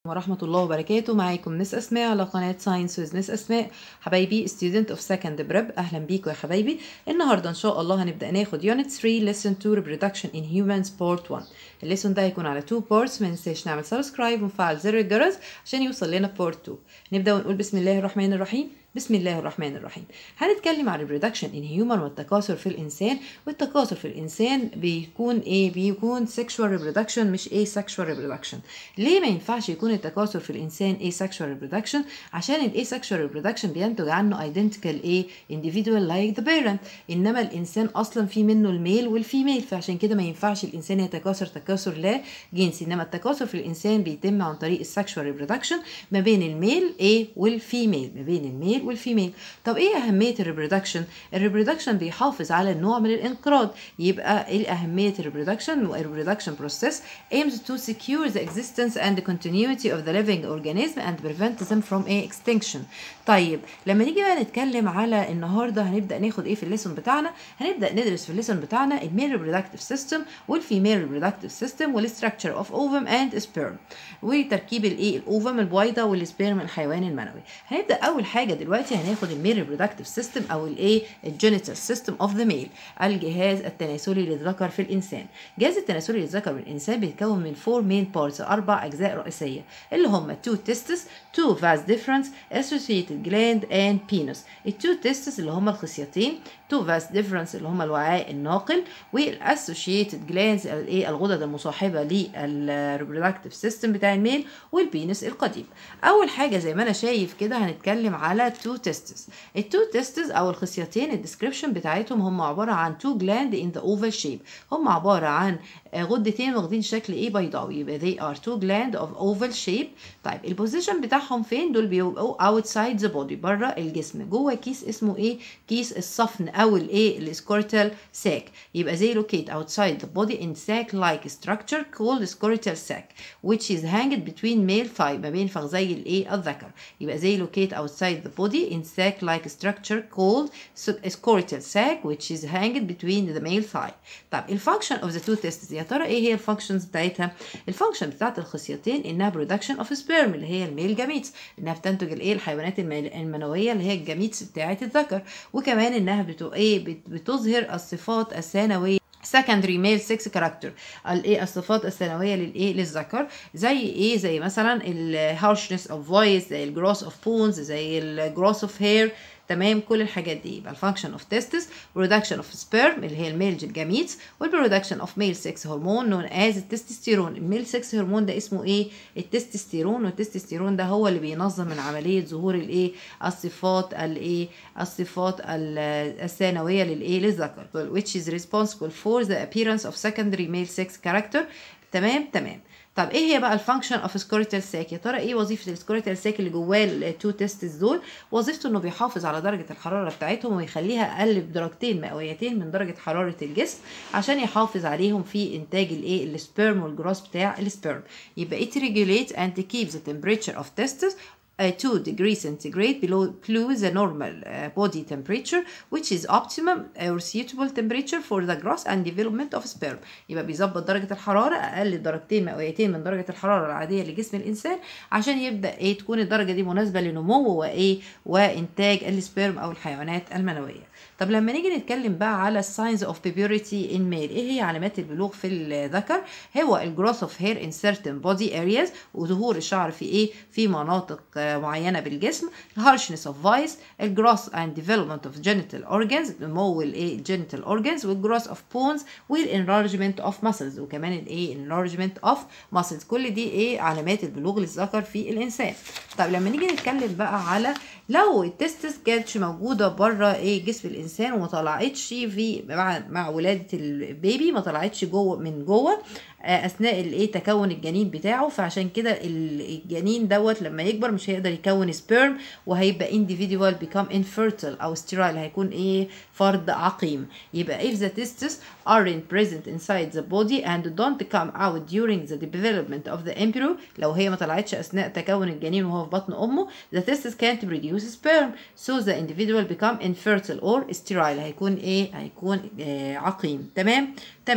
ورحمة الله وبركاته معاكم مس أسماء على قناة ساينس ويز مس أسماء حبايبي student of second prep أهلا بيكم يا حبايبي النهاردة إن شاء الله هنبدأ ناخد unit 3 lesson 2 reproduction in humans part 1 الليسون ده هيكون على 2 parts ما ننساش نعمل سبسكرايب ونفعل زر الجرس عشان يوصل لنا part 2 نبدأ ونقول بسم الله الرحمن الرحيم بسم الله الرحمن الرحيم هنتكلم عن reproduction in human والتكاثر في الإنسان والتكاثر في الإنسان بيكون إيه بيكون sexual reproduction مش إيه sexual reproduction ليه ما ينفعش يكون التكاثر في الإنسان إيه sexual reproduction عشان الإيه sexual reproduction بينتج عنه identical إيه individual like the parent إنما الإنسان أصلا في منه الميل والفيميل فعشان كده ما ينفعش الإنسان يتكاثر تكاثر لا جنسي إنما التكاثر في الإنسان بيتم عن طريق السكشوال reproduction ما بين الميل إيه والفيميل ما بين الميل والفيميل طب ايه اهميه الريبرودكشن الريبرودكشن بيحافظ على النوع من الانقراض يبقى ايه اهميه الريبرودكشن الريبرودكشن process aims to secure the existence and the continuity of the living organism and prevent them from a extinction طيب لما نيجي بقى نتكلم على النهارده هنبدا ناخد ايه في الليسون بتاعنا هنبدا ندرس في الليسون بتاعنا الميل ريبرودكتيف سيستم والفيميل ريبرودكتيف سيستم والستراكشر اوف اوفم اند سبيرم وتركيب الايه الاوفم البويضه والسبيرم الحيوان المنوي هنبدا اول حاجه دلوقتي هناخد الميل ريبرودكتيف سيستم او الايه الجينيتال سيستم اوف ذا ميل الجهاز التناسلي للذكر في الانسان الجهاز التناسلي للذكر في الانسان بيتكون من فور مين بارتس اربع اجزاء رئيسيه اللي هم تو تيستس تو فاس ديفرنس associated gland and penis التو تيستس اللي هم الخصيتين تو فاس ديفرنس اللي هم الوعاء الناقل والاسوشيتد جلاندز الايه الغدد المصاحبه للريبرودكتيف سيستم بتاع الميل والبينس القديم اول حاجه زي ما انا شايف كده هنتكلم على تو تيستس التو تيستس او الخصيتين الديسكريبشن بتاعتهم هم عباره عن تو جلاند ان ذا اوفال شيب هم عباره عن غدتين واخدين شكل ايه بيضاوي يبقى they are two gland of oval shape طيب البوزيشن بتاعهم فين دول بيبقوا outside the body بره الجسم جوه كيس اسمه ايه كيس الصفن او الايه السكورتال sac يبقى they locate outside the body in sac like structure called scrotal sac which is hanged between male thigh ما بين فخذي الايه الذكر يبقى they locate outside the body in sac like structure called scrotal sac which is hanged between the male thigh طب الفانكشن of the two testes يا ترى ايه هي الفانكشنز بتاعتها الفانكشن بتاعت الخصيتين انها برودكشن اوف سبيرم اللي هي الميل جاميتس انها بتنتج الايه الحيوانات المنويه اللي هي الجاميتس بتاعت الذكر وكمان انها بتو ايه بتظهر الصفات الثانويه secondary male sex character الايه الصفات الثانويه للايه للذكر زي ايه زي مثلا الهارشنس اوف فويس زي الجروس اوف بونز زي الجروس اوف هير تمام كل الحاجات دي يبقى الفانكشن اوف تيستس برودكشن اوف سبيرم اللي هي الميل جاميتس والبرودكشن اوف ميل سكس هرمون نون از التستوستيرون الميل سكس هرمون ده اسمه ايه التستوستيرون والتستوستيرون ده هو اللي بينظم من عمليه ظهور الايه الصفات الايه الصفات الثانويه للايه للذكر which is responsible for the appearance of secondary male sex character تمام تمام طب ايه هي بقى الفانكشن اوف سكوريتال ساك يا ترى ايه وظيفه السكوريتال ساك اللي جواه التو تيستس دول وظيفته انه بيحافظ على درجه الحراره بتاعتهم ويخليها اقل بدرجتين مئويتين من درجه حراره الجسم عشان يحافظ عليهم في انتاج الايه السبيرم والجروس بتاع السبيرم يبقى it regulates and keeps the temperature of testes uh, 2 degrees centigrade below, below the normal uh, body temperature which is optimum or suitable temperature for the growth and development of sperm يبقى بيظبط درجة الحرارة أقل درجتين مئويتين من درجة الحرارة العادية لجسم الإنسان عشان يبدأ إيه تكون الدرجة دي مناسبة لنمو وإيه وإنتاج السبيرم أو الحيوانات المنوية طب لما نيجي نتكلم بقى على signs of puberty in male ايه هي علامات البلوغ في الذكر هو الجروث اوف هير in certain body areas وظهور الشعر في ايه في مناطق معينه بالجسم الهارشنس اوف فايس الجروث اند ديفلوبمنت اوف جينيتال اورجانز نمو الايه جينيتال اورجانز والجروث اوف بونز والانلارجمنت اوف ماسلز وكمان الايه انلارجمنت اوف ماسلز كل دي ايه علامات البلوغ للذكر في الانسان طب لما نيجي نتكلم بقى على لو التستس كانتش موجوده بره ايه جسم الانسان وما طلعتش في مع مع ولاده البيبي ما طلعتش جوه من جوه اثناء الايه تكون الجنين بتاعه فعشان كده الجنين دوت لما يكبر مش هيقدر يكون سبيرم وهيبقى individual become infertile او sterile هيكون ايه فرد عقيم يبقى if the testes aren't present inside the body and don't come out during the development of the embryo لو هي ما طلعتش اثناء تكون الجنين وهو في بطن امه the testes can't produce sperm so the individual become infertile or sterile هيكون ايه هيكون آه عقيم تمام تمام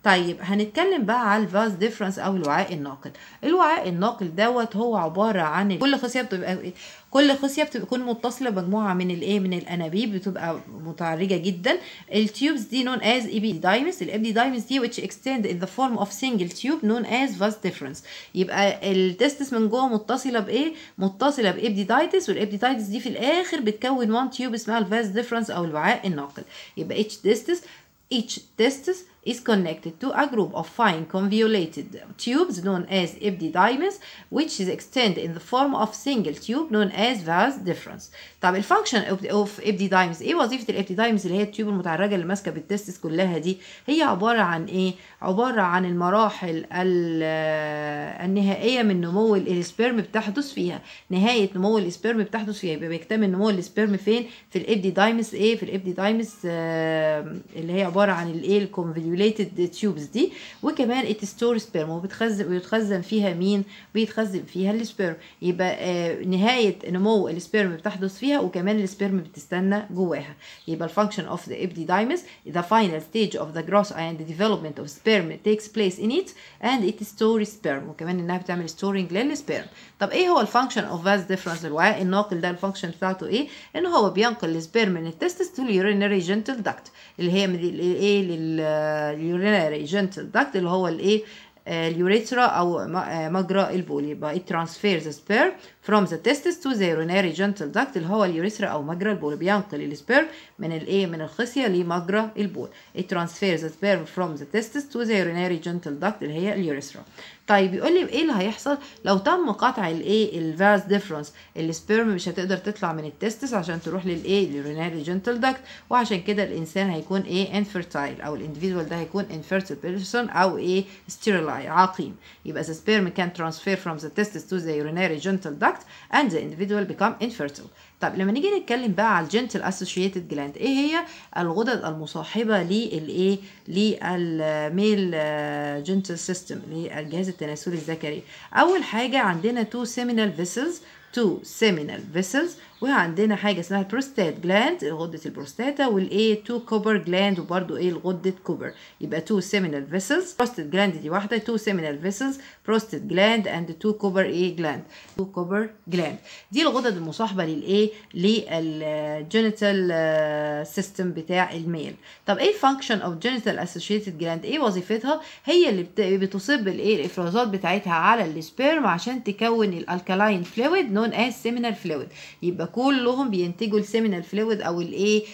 طيب هنتكلم بقى على الفاز ديفرنس او الوعاء الناقل الوعاء الناقل دوت هو عباره عن كل خصيه بتبقى كل خصيه بتكون متصله بمجموعه من الايه من الانابيب بتبقى متعرجه جدا التيوبس دي known as epididymis الابيديدايمس دي which extend in the form of single tube known as vas difference يبقى التستس من جوه متصله بايه متصله بابديدايتس والابديدايتس دي في الاخر بتكون وان تيوب اسمها الفاس ديفرنس او الوعاء الناقل يبقى each testis each testis is connected to a group of fine convoluted tubes known as epididymis which is extended in the form of single tube known as vas deferens طب الفانكشن اوف epididymis ايه وظيفه الابديدايمس اللي هي التيوب المتعرجه اللي ماسكه بالتستس كلها دي هي عباره عن ايه عباره عن المراحل النهائيه من نمو السبرم بتحدث فيها نهايه نمو السبرم بتحدث فيها يبقى بيكتمل نمو السبرم فين في الابديدايمس ايه في الابديدايمس آه اللي هي عباره عن الايه الكونفوليوتد تيوبز دي وكمان اتستور سبيرم وبتخزن بيتخزن فيها مين بيتخزن فيها السبيرم يبقى آه نهايه نمو السبيرم بتحدث فيها وكمان السبيرم بتستنى جواها يبقى الفانكشن اوف ذا epididymis the final stage of the growth and the development of sperm takes place in it and it stores sperm وكمان انها بتعمل storing للسبيرم طب ايه هو الفانكشن اوف vas difference الوعاء الناقل ده الفانكشن بتاعته ايه ان هو بينقل السبيرم من التستس تو اليورينري جنتل داكت اللي هي من الايه لليورينري جنتل داكت اللي هو الايه اليوريثرا او مجرى البول يبقى it transfers the sperm from the testis to the urinary gentle duct اللي هو اليوريثرا او مجرى البول بينقل السبيرم من الايه من الخصيه لمجرى البول it transfers the sperm from the testis to the urinary gentle duct اللي هي اليوريثرا طيب يقول لي ايه اللي هيحصل لو تم قطع الايه الفاز ديفرنس السبيرم مش هتقدر تطلع من التستس عشان تروح للايه اليوريناري جنتل داكت وعشان كده الانسان هيكون ايه انفيرتايل او الانديفيدوال ده هيكون انفيرتيل بيرسون او ايه ستيرلاي عقيم يبقى the sperm can transfer from the testis to the urinary gentle duct and the individual become infertile طب لما نيجي نتكلم بقى على الجنتل اسوشيتد جلاند ايه هي الغدد المصاحبه للايه للميل جنتل سيستم للجهاز التناسلي الذكري اول حاجه عندنا تو سيمينال فيسلز تو سيمينال فيسلز وعندنا حاجه اسمها البروستات جلاند غده البروستاتا والايه تو كوبر جلاند وبرده ايه الغده كوبر يبقى تو سيمينال فيسلز بروستات جلاند دي واحده تو سيمينال فيسلز بروستات جلاند اند تو كوبر ايه جلاند تو كوبر جلاند دي الغدد المصاحبه للايه للجينيتال سيستم بتاع الميل طب ايه الفانكشن اوف جينيتال اسوشيتد جلاند ايه وظيفتها هي اللي بتصب الايه الافرازات بتاعتها على السبيرم عشان تكون الالكالاين فلويد نون از سيمينال فلويد يبقى كلهم بينتجوا السيمينال فلويد او الايه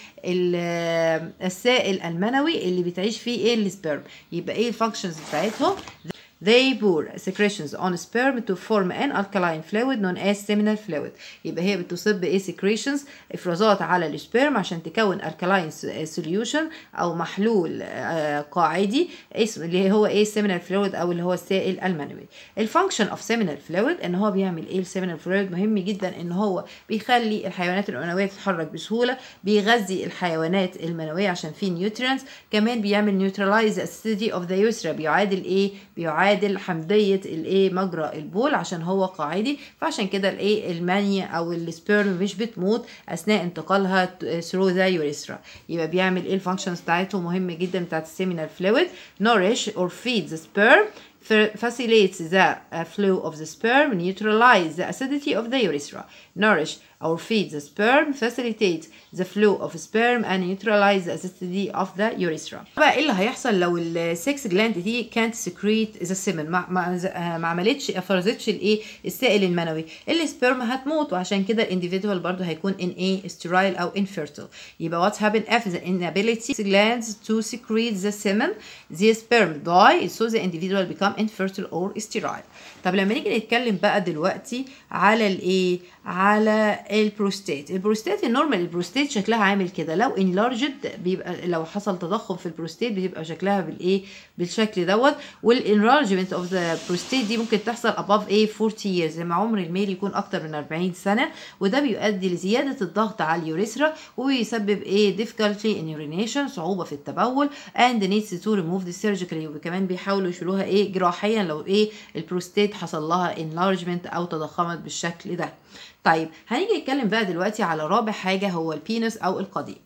السائل المنوي اللي بتعيش فيه ايه السبيرم يبقى ايه الفانكشنز بتاعتهم They pour secretions on sperm to form an alkaline fluid known as seminal fluid. يبقى هي بتصب ايه secretions افرازات على السبيرم عشان تكون alkaline solution او محلول قاعدي اسم اللي هو ايه seminal fluid او اللي هو السائل المنوي. الفانكشن اوف seminal fluid ان هو بيعمل ايه السيمينال فلويد مهم جدا ان هو بيخلي الحيوانات المنويه تتحرك بسهوله بيغذي الحيوانات المنويه عشان فيه نيوترينز كمان بيعمل نيوترلايز acidity of the urethra بيعادل ايه بيعادل يعادل حمضيه الايه مجرى البول عشان هو قاعدي فعشان كده الايه المانيا او السبيرم مش بتموت اثناء انتقالها ثرو ذا يوريثرا يبقى بيعمل ايه الفانكشنز بتاعته مهم جدا بتاعت السيمينال فلويد nourish or feed the sperm facilitates the flow of the sperm neutralize the acidity of the urethra nourish or feed the sperm facilitate the flow of sperm and neutralize the acidity of the urethra. بقى ايه اللي هيحصل لو السكس جلاند دي can't secrete the semen ما ما, ما عملتش افرزتش الايه السائل المنوي السبرم هتموت وعشان كده الانديفيدوال برضه هيكون in ايه sterile او infertile يبقى what happen if the inability glands to secrete the semen the sperm die so the individual become infertile or sterile طب لما نيجي نتكلم بقى دلوقتي على الايه على البروستات البروستات النورمال البروستات شكلها عامل كده لو انلارجد بيبقى لو حصل تضخم في البروستات بيبقى شكلها بالايه بالشكل دوت والانلارجمنت اوف ذا بروستات دي ممكن تحصل above ايه 40 years لما عمر الميل يكون اكتر من 40 سنه وده بيؤدي لزياده الضغط على اليوريثرا وبيسبب ايه difficulty in urination صعوبه في التبول and needs to remove the surgically وكمان بيحاولوا يشيلوها ايه جراحيا لو ايه البروستات حصل لها enlargement او تضخمت بالشكل ده طيب هنيجي نتكلم بقى دلوقتي على رابع حاجه هو البينس او القضيب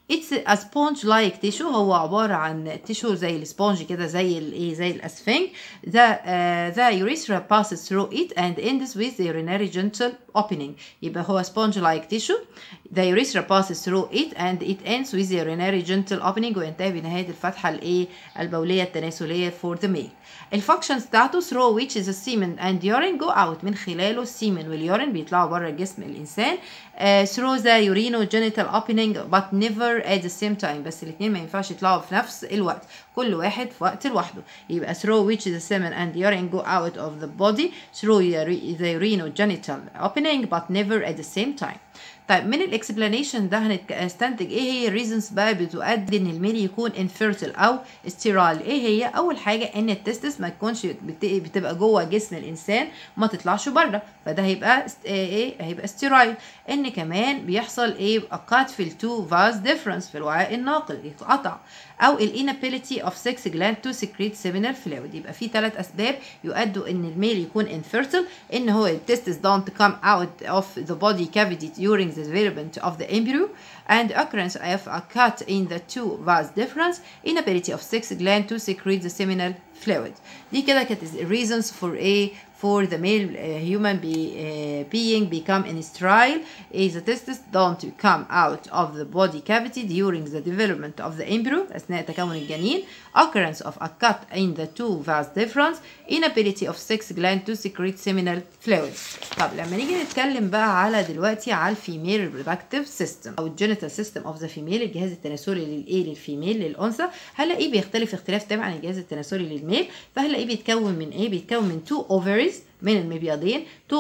It's a sponge like tissue هو عبارة عن تيشو زي السبونج كده زي الايه زي الاسفنج the uh, the urethra passes through it and ends with the urinary genital opening يبقى هو sponge like tissue the urethra passes through it and it ends with the urinary genital opening وينتهي بنهاية الفتحة الايه البولية التناسلية for the male الفانكشنز بتاعته through which is the semen and urine go out من خلاله السيمن واليورين بيطلعوا بره جسم الانسان uh, through the urinogenital opening but never at the same time بس الاثنين ما ينفعش يطلعوا في نفس الوقت كل واحد في وقت لوحده يبقى through which the semen and urine go out of the body through the urinogenital opening but never at the same time طيب من الاكسبلانيشن ده هنستنتج ايه هي الريزونز بقى بتؤدي ان الميل يكون انفيرتل او استيرال ايه هي اول حاجه ان التستس ما تكونش بتبقى جوه جسم الانسان وما تطلعش بره فده هيبقى ايه هيبقى استيرايل ان كمان بيحصل ايه قطع في التو فاز ديفرنس في الوعاء الناقل يتقطع او الانابيليتي اوف 6 جلاند تو سكريت سيمينال فلويد يبقى في ثلاث اسباب يؤدوا ان الميل يكون انفيرتل ان هو التستس دونت كم اوت اوف ذا بودي كافيتي during the development of the embryo and occurrence of a cut in the two vas difference inability of sex gland to secrete the seminal fluid دي كده كانت reasons for a for the male uh, human be, uh, being become in sterile is the testis don't come out of the body cavity during the development of the embryo أثناء تكون الجنين occurrence of a cut in the two vas difference inability of sex gland to secrete seminal fluids طب لما نيجي نتكلم بقى على دلوقتي على الفيميل reproductive system او الجينيتال سيستم اوف ذا فيميل الجهاز التناسلي للايه للفيميل للانثى هنلاقيه بيختلف اختلاف تام عن الجهاز التناسلي للميل فهنلاقيه بيتكون من ايه بيتكون من تو ovaries من المبيضين تو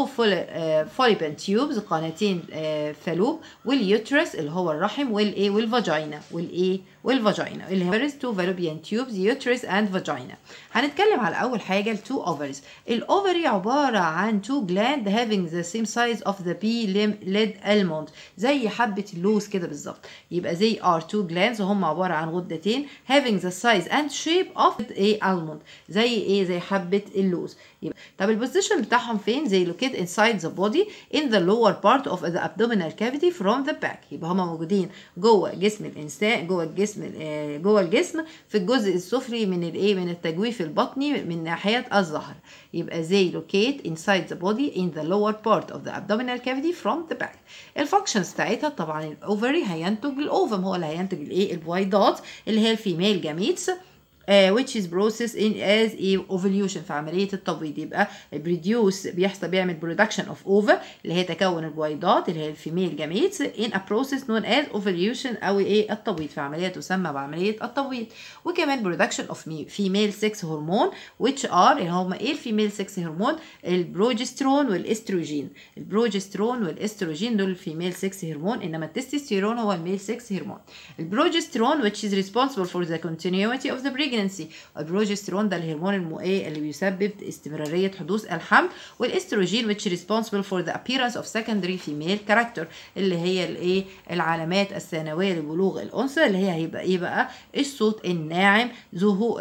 فوليبن تيوبز قناتين فالوب واليوترس اللي هو الرحم والايه والفاجينا والايه والفاجينا اللي هي تو فالوبيان تيوبز يوترس اند فاجينا هنتكلم على اول حاجه التو اوفرز الاوفري عباره عن تو جلاند having the same size of the bee lid almond زي حبه اللوز كده بالظبط يبقى زي are two glands وهم عباره عن غدتين having the size and shape of a almond زي ايه زي حبه اللوز يبقى طب البوزيشن بتاعهم فين زي locate inside the body in the lower part of the abdominal cavity from the back يبقى هما موجودين جوه جسم الانسان جوه الجسم جوه الجسم في الجزء السفلي من الايه من التجويف البطني من ناحيه الظهر يبقى زي locate inside the body in the lower part of the abdominal cavity from the back الفانكشنز بتاعتها طبعا الاوفري هينتج الاوفم هو اللي هينتج الايه البويضات اللي هي الفيميل جاميتس Uh, which is processed in as a ovulation في عملية التبويض يبقى produce بيحصل بيعمل production of ova اللي هي تكون البويضات اللي هي الفيميل جاميتس in a process known as ovulation أو إيه التبويض في عملية تسمى بعملية التبويض وكمان production of female sex hormone which are اللي هما إيه الفيميل sex hormone البروجسترون والاستروجين البروجسترون والاستروجين دول الفيميل sex hormone إنما التستوستيرون هو الميل sex hormone البروجسترون which is responsible for the continuity of the pregnancy pregnancy البروجسترون ده الهرمون المؤقي اللي بيسبب استمرارية حدوث الحمل والاستروجين which is responsible for the appearance of secondary female character اللي هي الايه العلامات الثانوية لبلوغ الأنثى اللي هي هيبقى ايه بقى الصوت الناعم ظهور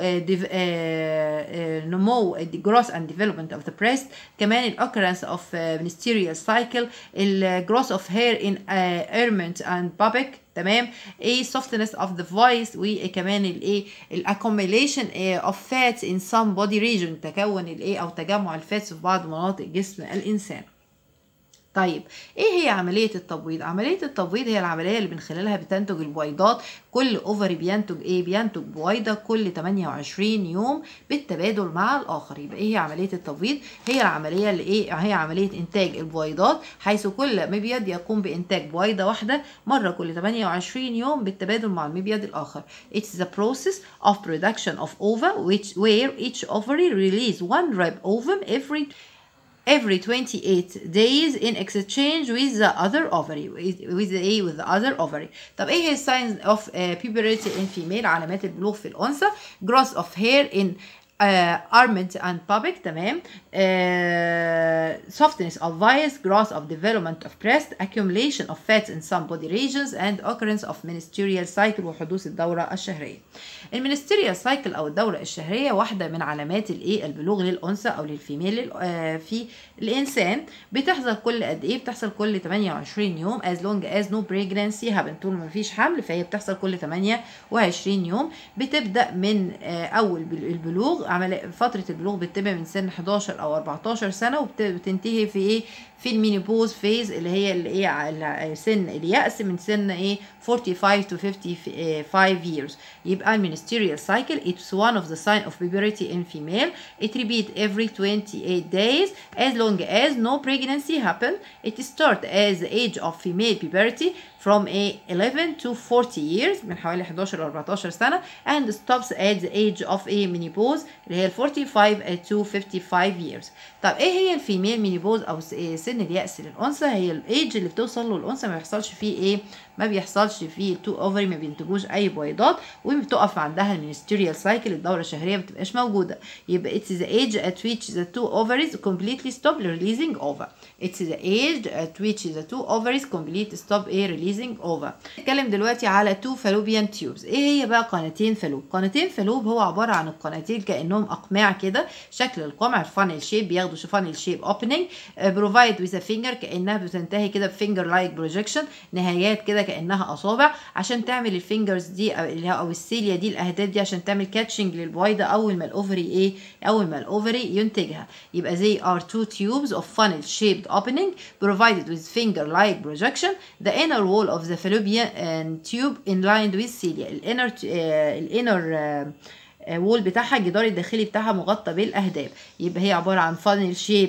نمو growth and development of the breast كمان ال occurrence of menstrual cycle ال growth of hair in ermine and pubic تمام ايه softness of the voice وكمان الايه الاccumulation of fats in some body region تكون الايه او تجمع الفاتس في بعض مناطق جسم الانسان طيب ايه هي عمليه التبويض عمليه التبويض هي العمليه اللي من خلالها بتنتج البويضات كل اوفري بينتج ايه بينتج بويضه كل 28 يوم بالتبادل مع الاخر يبقى ايه هي عمليه التبويض هي العمليه اللي ايه هي عمليه انتاج البويضات حيث كل مبيض يقوم بانتاج بويضه واحده مره كل 28 يوم بالتبادل مع المبيض الاخر it's the process of production of ova which where each ovary release one rib ovum every every 28 days in exchange with the other ovary with the A with the other ovary طب ايه هي signs of uh, puberty in female علامات البلوغ في الانثى growth of hair in uh, armament and pubic تمام uh, softness of vias growth of development of breast accumulation of fats in some body regions and occurrence of menstrual cycle وحدوث الدورة الشهرية المنستيريال سايكل او الدورة الشهرية واحدة من علامات الايه البلوغ للانثى او للفيميل آه في الانسان بتحصل كل قد ايه بتحصل كل 28 يوم as long as no pregnancy happen طول ما فيش حمل فهي بتحصل كل 28 يوم بتبدا من آه اول البلوغ عمل فتره البلوغ بتبقى من سن 11 او 14 سنه وبتنتهي في ايه في المينيبوز فيز اللي هي اللي ايه سن اليأس من سن ايه 45 to 55 years يبقى المينستيريال cycle it's one of the sign of puberty in female it repeat every 28 days as long as no pregnancy happen it start as the age of female puberty from a 11 to 40 years من حوالي 11 ل 14 سنة and stops at the age of a menopause اللي هي 45 to 55 years طب ايه هي الفيميل مينيبوز او سن اليأس للأنثى هي الايج اللي بتوصل له الأنثى ما بيحصلش فيه ايه ما بيحصلش فيه التو اوفري ما بينتجوش اي بويضات وبتقف عندها المينستيريال سايكل الدوره الشهريه ما بتبقاش موجوده يبقى it's the age at which the two ovaries completely stop releasing ova it's the age at which the two ovaries completely stop a releasing ova نتكلم دلوقتي على two fallopian tubes ايه هي بقى قناتين فالوب قناتين فالوب هو عباره عن القناتين كانهم اقماع كده شكل القمع فانل شيب بياخدوا فانل شيب اوبننج بروفايد ويز فينجر كانها بتنتهي كده بفينجر لايك بروجكشن نهايات كده كانها اصابع عشان تعمل الفينجرز دي او السيليا دي الاهداف دي عشان تعمل كاتشنج للبويضه اول ما الاوفري ايه اول ما الاوفري ينتجها يبقى they are two tubes of funnel shaped opening provided with finger like projection the inner wall of the fallopian tube in line with cilia الانر الانر وول بتاعها الجدار الداخلي بتاعها مغطى بالاهداب يبقى هي عباره عن فانل شيب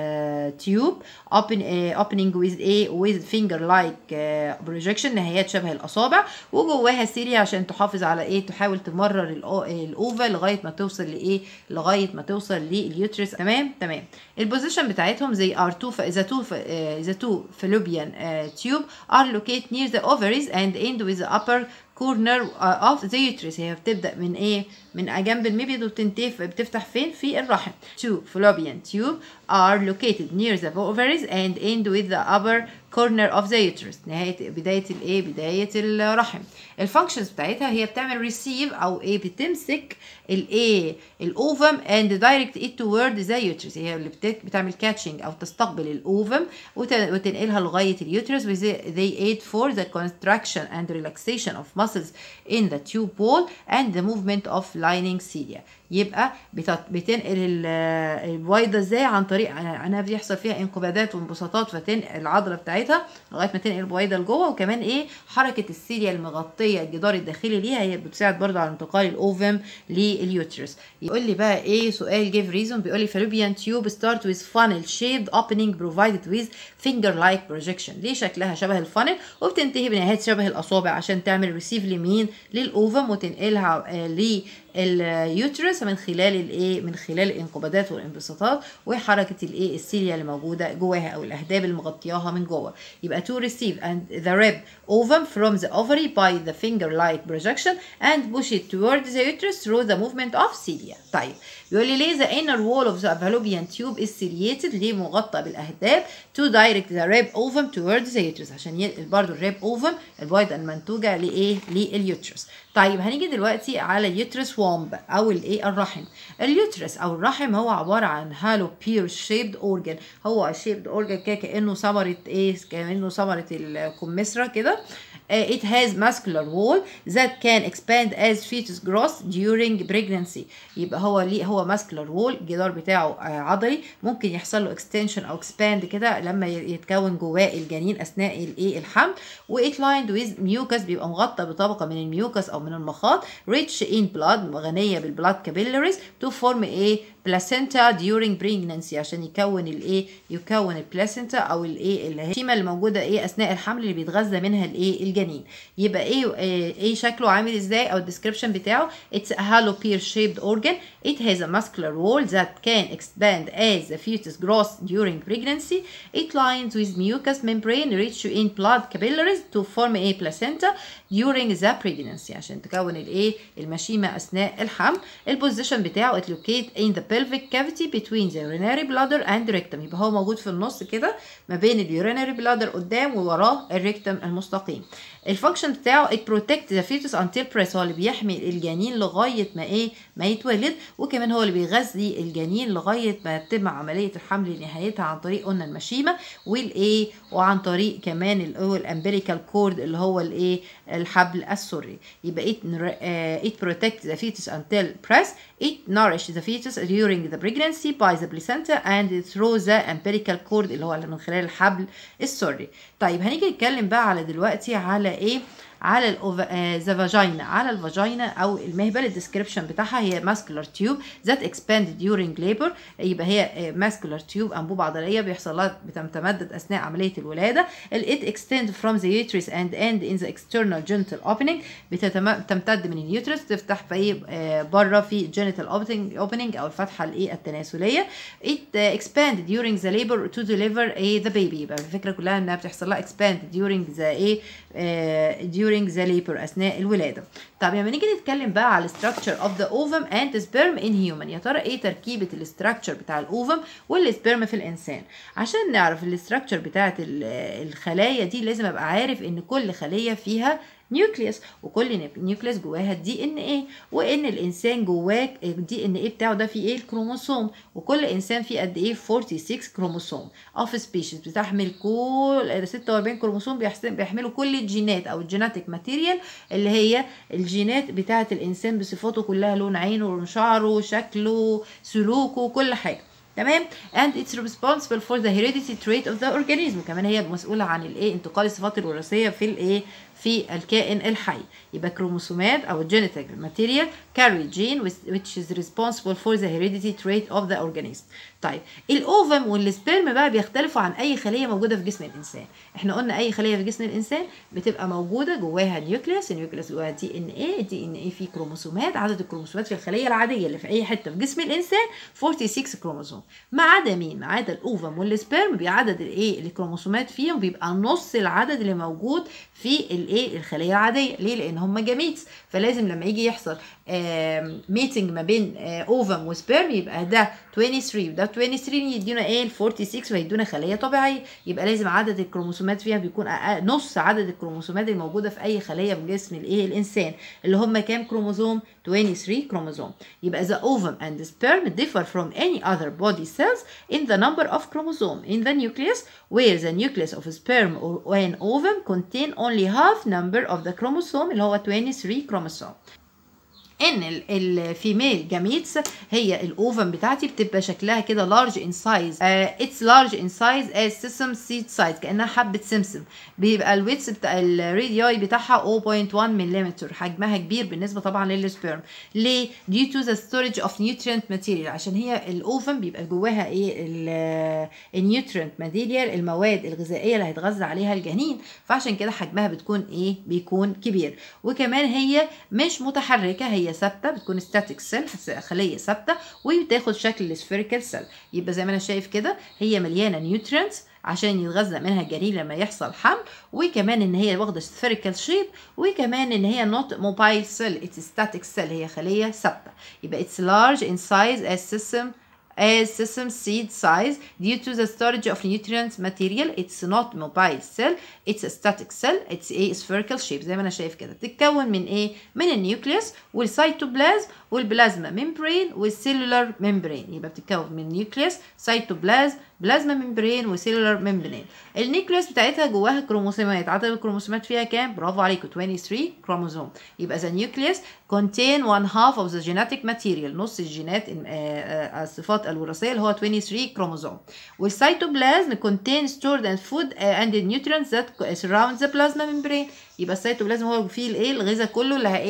تيوب open uh, opening with a with finger like uh, projection نهايات شبه الاصابع وجواها سيريا عشان تحافظ على ايه تحاول تمرر الاوفا لغايه ما توصل لايه لغايه ما توصل لليوترس تمام تمام البوزيشن بتاعتهم زي ار 2 اذا 2 اذا 2 fallopian uh, tube are located near the ovaries and end with the upper corner of the uterus هي بتبدا من ايه من جنب المبيض وبتنتهي بتفتح فين في الرحم two fallopian tube are located near the ovaries and end with the upper corner of the uterus نهاية بداية الايه بداية الرحم الفانكشنز بتاعتها هي بتعمل receive او ايه بتمسك الايه الاوفم and direct it toward the uterus هي اللي بتعمل catching او تستقبل الاوفم وتنقلها لغاية اليوترس they aid for the contraction and relaxation of muscles in the tube wall and the movement of lining cilia يبقى بتنقل البويضه ازاي عن طريق انها بيحصل فيها انقباضات وانبساطات فتنقل العضله بتاعتها لغايه ما تنقل البويضه لجوه وكمان ايه حركه السيليا المغطيه الجدار الداخلي ليها هي بتساعد برضو على انتقال الاوفم لليوترس يقول لي بقى ايه سؤال جيف ريزون بيقول لي fallopian tube start with funnel shaped opening provided with finger like projection ليه شكلها شبه الفانل وبتنتهي بنهايات شبه الاصابع عشان تعمل ريسيف لمين للاوفم وتنقلها آه ل اليوترس من خلال الايه من خلال الانقباضات والانبساطات وحركه الايه السيليا اللي موجوده جواها او الاهداب اللي مغطياها من جوه يبقى to receive and the rib ovum from the ovary by the finger like projection and push it towards the uterus through the movement of cilia طيب بيقول لي ليه the inner wall of the fallopian tube is ciliated ليه مغطى بالاهداب to direct the rib ovum towards the uterus عشان ينقل برضو الريب ovum البويضه المنتوجه لايه لليوترس طيب هنيجي دلوقتي على اليوترس وامب او الايه الرحم اليوترس او الرحم هو عباره عن هالو بير شيبد اورجن هو شيبد اورجن كده كانه ثمره ايه كانه ثمره الكمثرى كده Uh, it has muscular wall that can expand as fetus grows during pregnancy يبقى هو ليه هو muscular wall الجدار بتاعه عضلي ممكن يحصل له extension او expand كده لما يتكون جواه الجنين اثناء الايه الحمل و it lined with mucus بيبقى مغطى بطبقه من الميوكس او من المخاط rich in blood غنيه بالبلاد capillaries to form a placenta during pregnancy عشان يكون الايه يكون البلاسينتا او الايه اللي هي الشيمه اللي موجوده ايه اثناء الحمل اللي بيتغذى منها الايه الجنين يبقى ايه ايه شكله عامل ازاي او الديسكربشن بتاعه it's a hollow pear shaped organ it has a muscular wall that can expand as the fetus grows during pregnancy it lines with mucous membrane rich in blood capillaries to form a placenta during the pregnancy عشان تكون الايه المشيمه اثناء الحمل البوزيشن بتاعه it locate in the pelvic cavity between the urinary bladder and rectum يبقى هو موجود في النص كده ما بين اليورينري بلادر قدام ووراه الريكتم المستقيم الفانكشن بتاعه it protect the fetus until birth هو اللي بيحمي الجنين لغايه ما ايه ما يتولد وكمان هو اللي بيغذي الجنين لغايه ما تتم عمليه الحمل نهايتها عن طريق قلنا المشيمه والايه وعن طريق كمان الامبليكال كورد اللي هو الايه الحبل السري يبقى it, uh, it protects the fetus until birth it nourishes the fetus during the pregnancy by the placenta and through the umbilical cord اللي هو من خلال الحبل السري طيب هنيجي نتكلم بقى على دلوقتي على ايه على ذا فاجينا على الفاجينا او المهبل الديسكريبشن بتاعها هي ماسكولار تيوب ذات اكسباند during labor يبقى هي ماسكولار تيوب انبوبه عضليه بيحصل لها بتتمدد اثناء عمليه الولاده it extend from the uterus and end in the external genital opening بتمتد من اليوترس تفتح في بره في genital opening opening او الفتحه الايه التناسليه it expand during the labor to deliver a the baby يبقى الفكره كلها انها بتحصل لها expand during the ايه during the labor اثناء الولاده طب لما نيجي نتكلم بقى على structure of the ovum and sperm in human يا ترى ايه تركيبه الاستراكشر بتاع الاوفم والسبرم في الانسان عشان نعرف الاستراكشر بتاعه الخلايا دي لازم ابقى عارف ان كل خليه فيها نيوكليوس وكل نيوكليوس جواها الدي ان ايه وان الانسان جواه الدي ان ايه بتاعه ده فيه ايه الكروموسوم وكل انسان فيه قد ايه 46 كروموسوم اوف سبيشيز بتحمل كل 46 كروموسوم بيحملوا كل الجينات او الجيناتيك ماتيريال اللي هي الجينات بتاعه الانسان بصفاته كلها لون عينه لون شعره شكله سلوكه كل حاجه تمام and it's responsible for the heredity trait of the organism كمان هي مسؤولة عن الايه انتقال الصفات الوراثية في الايه في الكائن الحي يبقى كروموسومات او genetic material carry gene which is responsible for the heredity trait of the organism طيب الاوفم والسبرم بقى بيختلفوا عن اي خليه موجوده في جسم الانسان احنا قلنا اي خليه في جسم الانسان بتبقى موجوده جواها نيوكليوس النيوكليوس جواها دي ان ايه الدي ان ايه فيه كروموسومات عدد الكروموسومات في الخليه العاديه اللي في اي حته في جسم الانسان 46 كروموسوم ما عدا مين ما عدا الاوفم والسبرم بعدد الايه الكروموسومات فيهم بيبقى نص العدد اللي موجود في الايه الخليه العاديه ليه لان هم جاميتس فلازم لما يجي يحصل ميتنج ما بين اوفم وسبرم يبقى ده 23 وده 23 يدينا ايه ال 46 وهيدونا خليه طبيعيه يبقى لازم عدد الكروموسومات فيها بيكون نص عدد الكروموسومات الموجوده في اي خليه من جسم الايه الانسان اللي هم كام كروموسوم 23 كروموسوم يبقى the ovum and the sperm differ from any other body cells in the number of chromosome in the nucleus where the nucleus of a sperm or an ovum contain only half number of the chromosome اللي هو 23 chromosome ان الفيميل جاميتس هي الاوفم بتاعتي بتبقى شكلها كده لارج ان سايز اتس لارج ان سايز از سيسم سيد سايز كانها حبه سمسم بيبقى الويتس بتاع الرادياي بتاعها 0.1 ملم حجمها كبير بالنسبه طبعا للسبيرم ليه due to the storage of nutrient material عشان هي الاوفم بيبقى جواها ايه النيوترينت ماتيريال المواد الغذائيه اللي هيتغذى عليها الجنين فعشان كده حجمها بتكون ايه بيكون كبير وكمان هي مش متحركه هي ثابته بتكون ستاتيك سيل خليه ثابته وبتاخد شكل السفيريكال سيل يبقى زي ما انا شايف كده هي مليانه نيوترينتس عشان يتغذى منها الجنين لما يحصل حمل وكمان ان هي واخده سفيريكال شيب وكمان ان هي نوت موبايل سيل اتس ستاتيك سيل هي خليه ثابته يبقى اتس لارج ان سايز as system as system seed size due to the storage of nutrients material it's not mobile cell it's a static cell it's a spherical shape زي ما انا شايف كده تتكون من ايه من النيوكليوس والسيتوبلازم والبلازما ممبرين والسيلولار ممبرين يبقى بتتكون من نيوكليوس سيتوبلازم بلازما ممبرين وسيلولار ممبرين النيوكليوس بتاعتها جواها كروموسومات عدد الكروموسومات فيها كام برافو عليكم 23 كروموسوم يبقى the nucleus contain one half of the genetic material نص الجينات الصفات الوراثيه اللي هو 23 كروموسوم والسيتوبلازم contain stored and food and the nutrients that surround the plasma membrane يبقى السيتوبلازم هو فيه الايه الغذاء كله اللي ايه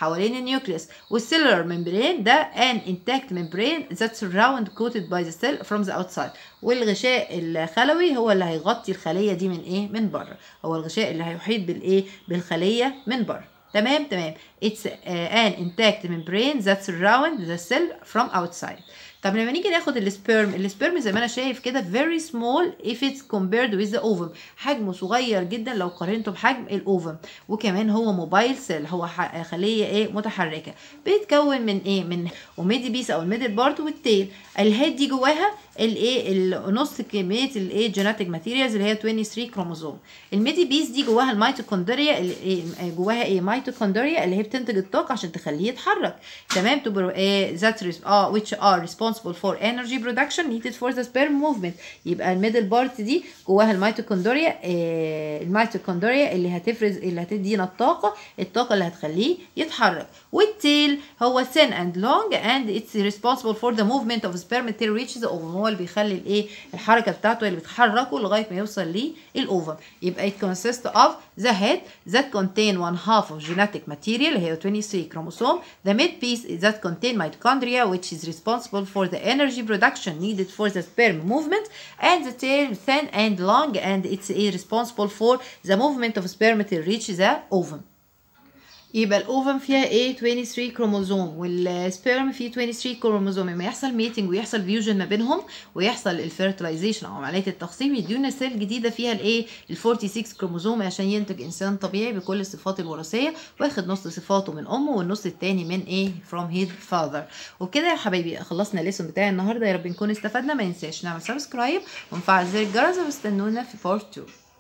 حوالين النيوكليوس والسيلولار ممبرين ده an intact membrane that's surround coated by the cell from the outside والغشاء الخلوي هو اللي هيغطي الخليه دي من ايه من بره هو الغشاء اللي هيحيط بالايه بالخليه من بره تمام تمام it's uh, an intact membrane that surround the cell from outside طب لما نيجي ناخد السبيرم السبيرم زي ما انا شايف كده very small if it's compared with the ovum حجمه صغير جدا لو قارنته بحجم الاوفم وكمان هو موبايل سيل هو خليه ايه متحركه بيتكون من ايه من وميدي بيس او الميدل بارت والتيل الهيد دي جواها الايه نص كميه الايه جيناتيك ماتيريالز اللي هي 23 كروموزوم الميدي بيس دي جواها الميتوكوندريا اللي جواها ايه ميتوكوندريا اللي هي بتنتج الطاقه عشان تخليه يتحرك تمام تبقى ايه ذات اه which are responsible for energy production needed for the sperm movement يبقى الميدل بارت دي جواها الميتوكوندريا إيه الميتوكوندريا اللي هتفرز اللي هتدينا الطاقه الطاقه اللي هتخليه يتحرك والتيل هو thin and long and it's responsible for the movement of sperm till reaches the ovum هو اللي بيخلي الايه الحركه بتاعته اللي بتحركه لغايه ما يوصل للاوفم يبقى it consists of the head that contain one half of genetic material اللي هي 23 chromosome the mid piece that contain mitochondria which is responsible for the energy production needed for the sperm movement and the tail thin and long and it's responsible for the movement of sperm till reach the ovum يبقى الاوفم فيها ايه 23 كروموزوم والسبيرم فيه 23 كروموزوم لما يحصل ميتنج ويحصل فيوجن ما بينهم ويحصل الفيرتلايزيشن او عمليه التخصيب يدينا سيل جديده فيها الايه ال 46 كروموزوم عشان ينتج انسان طبيعي بكل الصفات الوراثيه واخد نص صفاته من امه والنص التاني من ايه from his father وبكده يا حبايبي خلصنا الليسون بتاعي النهارده يا رب نكون استفدنا ما ننساش نعمل سبسكرايب ونفعل زر الجرس واستنونا في بارت 2